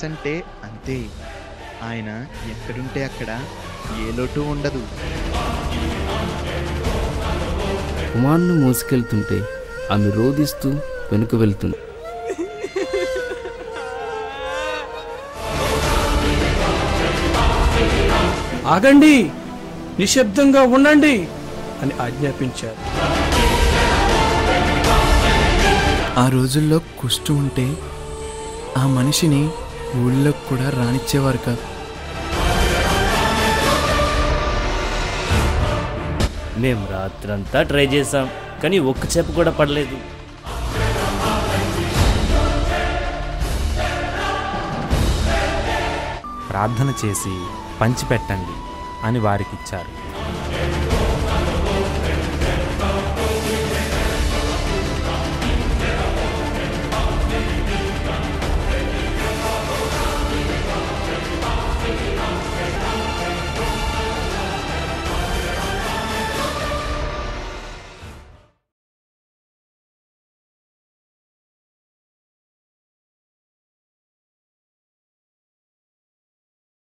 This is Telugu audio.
ఏసు అంటే అంతే ఆయన ఎక్కడుంటే అక్కడ ఏ లోటు ఉండదు కుమార్ను మోసుకెళ్తుంటే ఆమె రోదిస్తూ వెనుక వెళ్తుంది ఆగండి నిశ్శబ్దంగా ఉండండి అని ఆజ్ఞాపించారు ఆ రోజుల్లో కుష్టు ఉంటే ఆ మనిషిని ఊళ్ళోకి కూడా రానిచ్చేవారు కాదు మేము రాత్రంతా ట్రై చేసాం కానీ ఒక్క చేప కూడా పడలేదు ప్రార్థన చేసి పంచిపెట్టండి అని వారికిచ్చారు